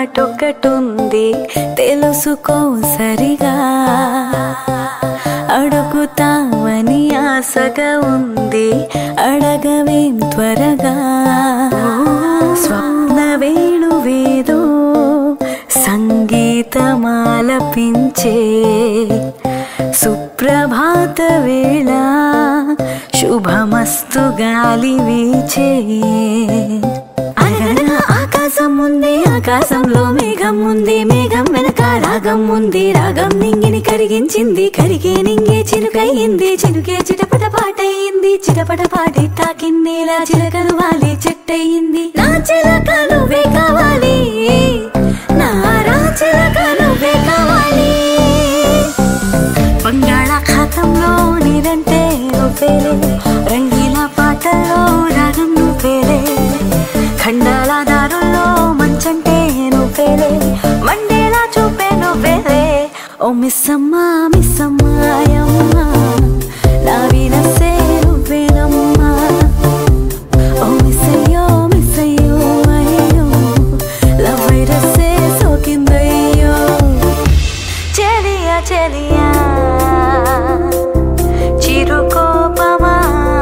మాటొక్కటుంది తెలుసుకో సరిగా అడుగుతావని ఆశగా ఉంది అడగవేం త్వరగా స్వప్న వేణువేదో సంగీతమాలపించే సుప్రభాత వేళ శుభమస్తు గాలి వీచే అనగనగా ఆకాశం ఉంది ఆకాశంలో మేఘం ఉంది మేఘం వెనక రాగం ఉంది రాగం నింగిని కరిగించింది కరిగే నింగే చినుకయింది చినుకే చిటపట పాటయింది చిటపట పాటి తాకిందిలా చిలకలు వాలి చెట్టయింది నా చిలక నువ్వే కావాలి నా రా చిలక నువ్వే కావాలి బంగాళాఖాతంలో నీరంటే నువ్వేలే రంగీల పాటల్లో రాగం నువ్వేలే ఖండాల దారుల్లో మంచంటే నువ్వేలే మండేలా చూపే నువ్వేలే ఓ మిస్సమ్మా మిస్సమ్మాయమ్మ నా వీరసే నువ్వేనమ్మా ఓ మిస్సయ్యో మిస్సయ్యో అయ్యో లవ్ వైరసే సోకిందయ్యో చెలియా చెలియా చిరుకోపమా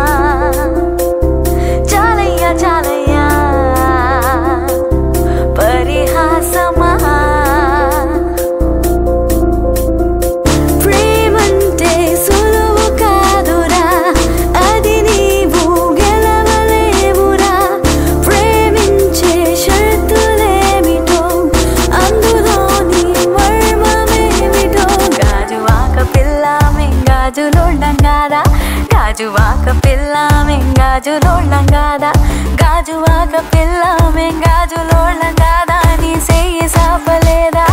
చాలయ్యా చాలయ్యా పరిహాసమా ప్రేమంటే సులువు కాదురా అది నీవు గెలవలేవురా ప్రేమించే షరతులేమిటో అందులోని మర్మమేమిటో గాజువాక పిల్లామె గాజులోళ్ళం కాదా గాజువాక పిల్లామె గాజులోళ్ళం కాదా గాజువాక పిల్లామె గాజులోళ్ళం కాదా నీ చెయ్యి సాపలేదా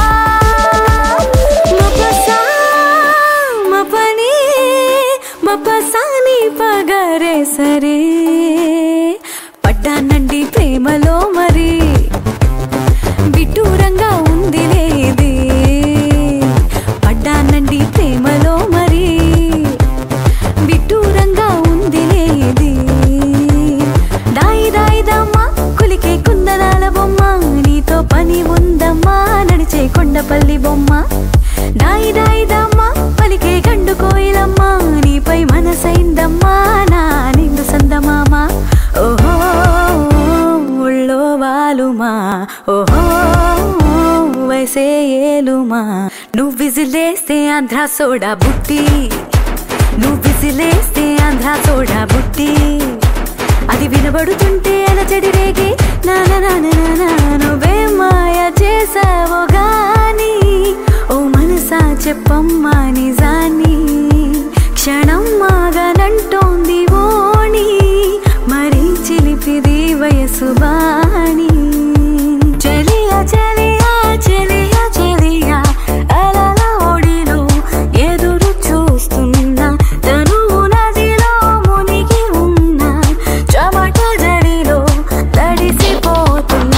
మపసా మపని మపసాని పగరే సరే పడ్డానండి ప్రేమలో మరి విడ్డూరంగా ఉంది లేది పడ్డానండి ప్రేమలో మరి విడ్డూరంగా ఉంది లేది దాయి దాయి దమ్మా కులికే కుందనాల బొమ్మ నీతో పని ఉందమ్మా నడిచే కొండపల్లి బొమ్మ దాయి దాయి దమ్మా పలికే గండు కోయిలమ్మ నీపై మనసైందమ్మా నా నిండు సందమామ ఓహో ఒళ్ళో వాలుమా ఓహో వయసే ఏలుమా నువ్వు విజిలేస్తే ఆంధ్ర సోడా బుట్టి నువ్వు విజిలేస్తే ఆంధ్ర సోడా బుట్టి అది వినబడుతుంటే అలచడి రేగి నాన నువ్వే మాయ చేసావో గాని ఓ మనసా చెప్పమ్మా నిజాన్ని క్షణం మాగనంటోంది ఓణి మరి చిలిపిది వయసు బాణి చెలియా చెలియా చెలియా చెలియా అలల ఒడిలో ఎదురు చూస్తున్నా తను నదిలో మునిగి ఉన్నా చెమట జడిలో తడిసిపోతున్నా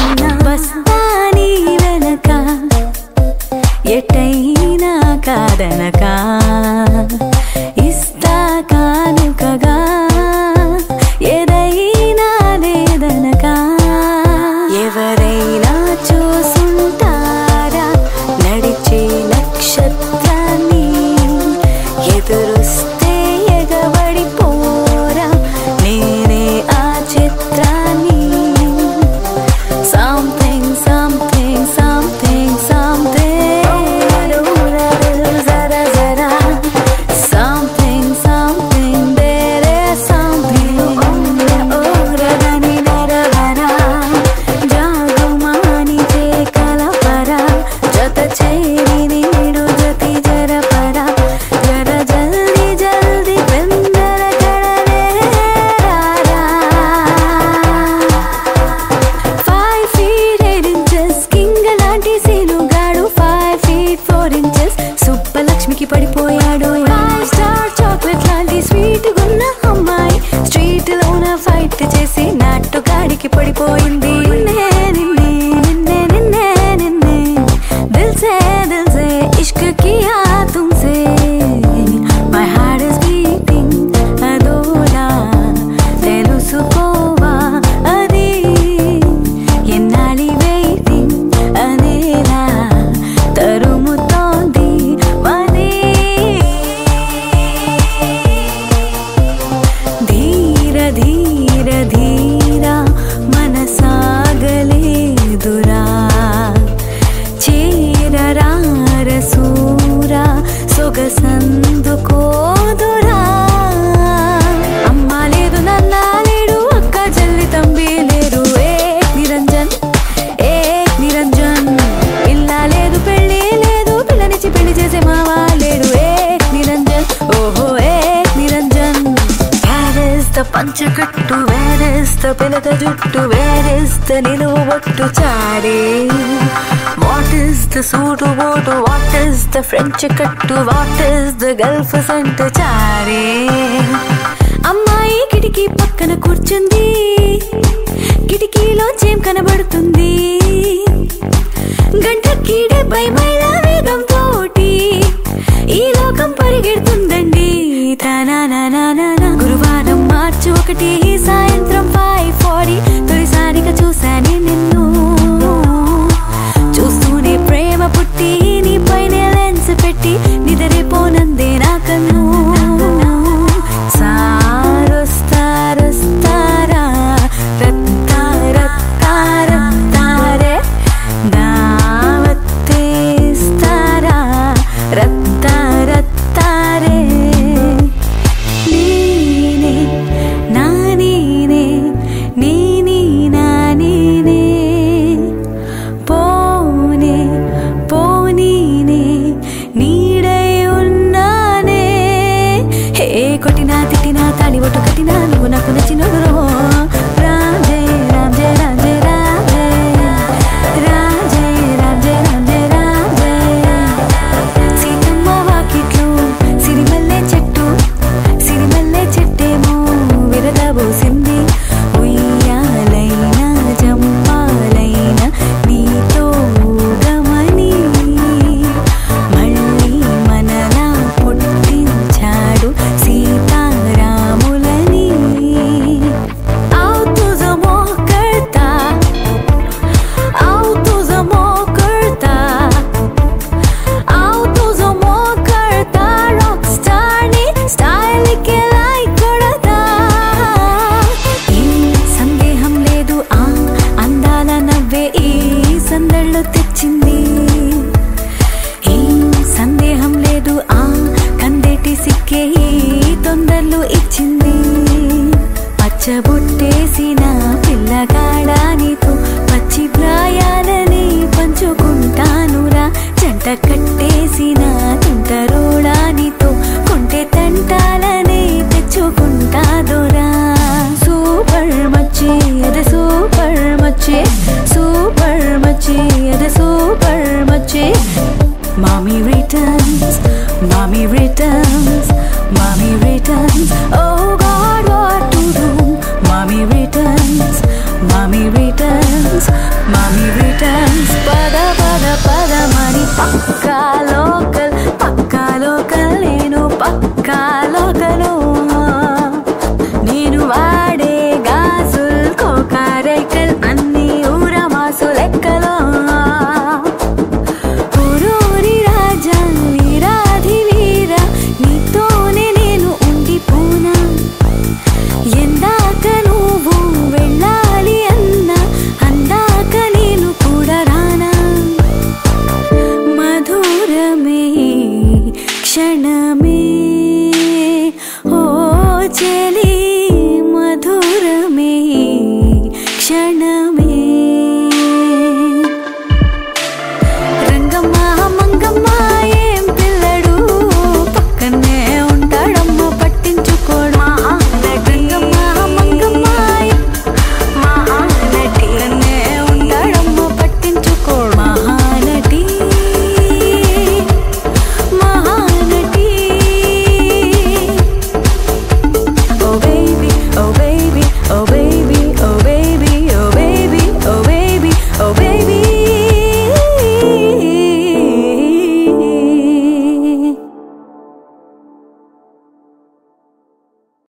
కోదురా చేరరార సూరా సొగసందు కోదురా అమ్మ లేదు నాన్న లేడు అక్క చెల్లి తంబి లేరు ఏ నిరంజన్ ఏ నిరంజన్ పిల్ల లేదు పెళ్ళి లేదు పిల్లనిచ్చి పెళ్లి చేసే మావా లేడు ఏ నిరంజన్ ఓహో ఏ నిరంజన్ వేరేస్త పంచకట్టు వేరేస్త పిలక జుట్టు వేరేస్త నిలువు బొట్టు చాడే what is the suit boot what is the French cut what is the gulf scent చాడే అమ్మాయి కిటికీ పక్కన కూర్చుంది కిటికీలో చేం కనబడు